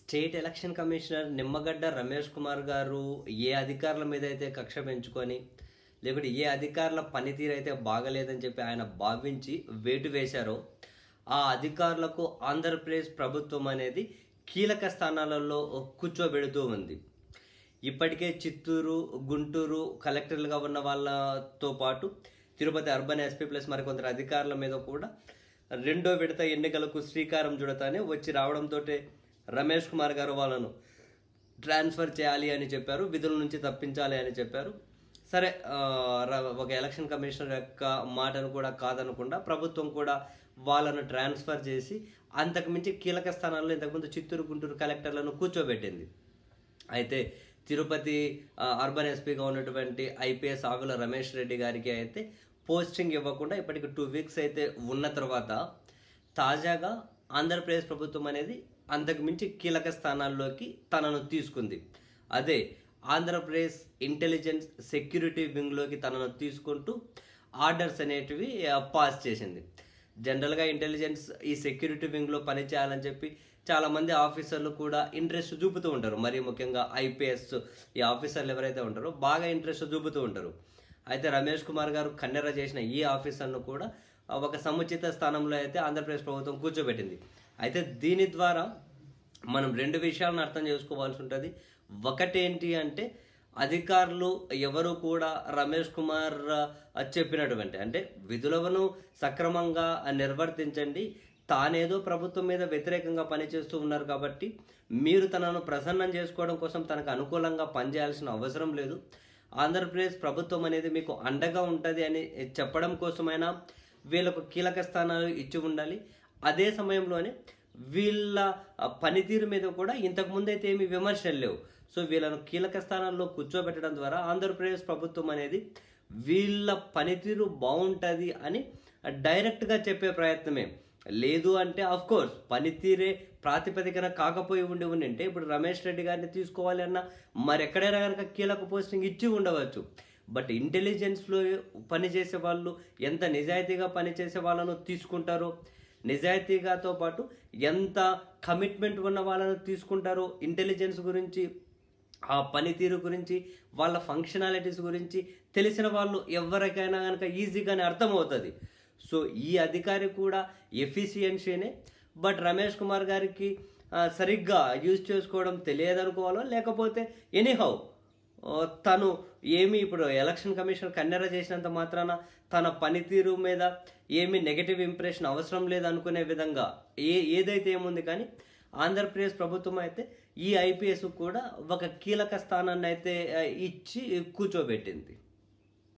state election commissioner Nimmagadda Ramesh Kumar గారు ఏ అధికారుల మీద అయితే కక్ష పెంచుకొని లేకుంటే ఏ అధికారుల పనితీరు అయితే బాగలేదని చెప్పి ఆయన భావించి వేటు వేశారో ఆ అధికారులకు ఆంధ్రప్రదేశ్ ప్రభుత్వం అనేది కీలక స్థానాలలో కూర్చోబెడుతూ ఉంది ఇప్పటికే చిత్తూరు గుంటూరు కలెక్టర్లుగా ఉన్న వాళ్ళతో పాటు తిరుపతి అర్బన్ ఎస్పీ ప్లస్ మరికొందరు అధికారుల మీద కూడా రెండో విడత ఎన్నికలకు శ్రీకారం చుడతానే వచ్చి రావడంతో రమేష్ కుమార్ గారు వాళ్ళను ట్రాన్స్ఫర్ చేయాలి అని చెప్పారు విధుల నుంచి తప్పించాలి అని చెప్పారు సరే ఆ, ర- ఒక ఎలక్షన్ కమిషనర్ యొక్క మాటను కూడా కాదనకుండా ప్రభుత్వం కూడా వాళ్ళను ట్రాన్స్ఫర్ చేసి అంతకు మించి కీలక స్థానాల్లో ఇంతకుముందు చిత్తూరు గుంటూరు కలెక్టర్లను కూర్చోబెట్టింది అయితే తిరుపతి ఆ, అర్బన్ ఎస్పీగా ఉన్నటువంటి ఐపీఎస్ ఆగుల రమేష్ రెడ్డి గారికి అయితే పోస్టింగ్ ఇవ్వకుండా ఇప్పటికి టూ వీక్స్ అయితే ఉన్న తర్వాత తాజాగా ఆంధ్రప్రదేశ్ ప్రభుత్వం అనేది అంతకు మించి కీలక స్థానాల్లోకి తనను తీసుకుంది అదే ఆంధ్రప్రదేశ్ ఇంటెలిజెన్స్ సెక్యూరిటీ వింగ్లోకి తనను తీసుకుంటూ ఆర్డర్స్ అనేటివి ఆ, పాస్ చేసింది జనరల్గా ఇంటెలిజెన్స్ ఈ సెక్యూరిటీ వింగ్లో పనిచేయాలని చెప్పి చాలా మంది ఆఫీసర్లు కూడా ఇంట్రెస్ట్ చూపుతూ ఉంటారు మరి ముఖ్యంగా ఐపీఎస్ ఈ ఆఫీసర్లు ఎవరైతే ఉంటారో బాగా ఇంట్రెస్ట్ చూపుతూ ఉంటారు అయితే రమేష్ కుమార్ గారు కన్నెర చేసిన ఈ ఆఫీసర్ను కూడా ఆ, ఒక సముచిత స్థానంలో అయితే ఆంధ్రప్రదేశ్ ప్రభుత్వం కూర్చోబెట్టింది అయితే దీని ద్వారా మనం రెండు విషయాలను అర్థం చేసుకోవాల్సి ఉంటుంది ఒకటేంటి అంటే అధికారులు ఎవరు కూడా రమేష్ కుమార్ ఆ, చెప్పినటువంటి అంటే విధులను సక్రమంగా నిర్వర్తించండి తానేదో ప్రభుత్వం మీద వ్యతిరేకంగా పనిచేస్తూ ఉన్నారు కాబట్టి మీరు తనను ప్రసన్నం చేసుకోవడం కోసం తనకు అనుకూలంగా పనిచేయాల్సిన అవసరం లేదు ఆంధ్రప్రదేశ్ ప్రభుత్వం అనేది మీకు అండగా ఉంటుంది అని చెప్పడం కోసమైనా వీళ్ళకు కీలక స్థానాలు ఇచ్చి ఉండాలి అదే సమయంలోనే వీళ్ళ ఆ, పనితీరు మీద కూడా ఇంతకు ముందు అయితే ఏమి విమర్శలు లేవు సో వీళ్ళను కీలక స్థానాల్లో కూర్చోబెట్టడం ద్వారా ఆంధ్రప్రదేశ్ ప్రభుత్వం అనేది వీళ్ళ పనితీరు బాగుంటుంది అని డైరెక్ట్గా చెప్పే ప్రయత్నమే లేదు అంటే ఆఫ్ కోర్స్ పనితీరే ప్రాతిపదికన కాకపోయి ఉండి ఉండింటే ఇప్పుడు రమేష్ రెడ్డి గారిని తీసుకోవాలి అన్న మరెక్కడైనా కనుక కీలక పోస్టింగ్ ఇచ్చి ఉండవచ్చు బట్ ఇంటెలిజెన్స్లో పనిచేసే వాళ్ళు ఎంత నిజాయితీగా పనిచేసే వాళ్ళను తీసుకుంటారో నిజాయితీగాతో పాటు ఎంత కమిట్మెంట్ ఉన్న వాళ్ళను తీసుకుంటారో ఇంటెలిజెన్స్ గురించి ఆ పనితీరు గురించి వాళ్ళ ఫంక్షనాలిటీస్ గురించి తెలిసిన వాళ్ళు ఎవరికైనా కనుక ఈజీగానే అర్థమవుతుంది సో ఈ అధికారి కూడా ఎఫిషియన్సీనే బట్ రమేష్ కుమార్ గారికి ఆ, సరిగ్గా యూజ్ చేసుకోవడం తెలియదనుకోవాలో లేకపోతే ఎనీహౌ ఆ, తను ఏమి ఇప్పుడు ఎలక్షన్ కమిషన్ కన్నెర చేసినంత మాత్రాన తన పనితీరు మీద ఏమి నెగటివ్ ఇంప్రెషన్ అవసరం లేదనుకునే విధంగా ఏ ఏదైతే ఏముంది కానీ ఆంధ్రప్రదేశ్ ప్రభుత్వం అయితే ఈ ఐపీఎస్ కూడా ఒక కీలక స్థానాన్ని అయితే ఆ, ఇచ్చి కూర్చోబెట్టింది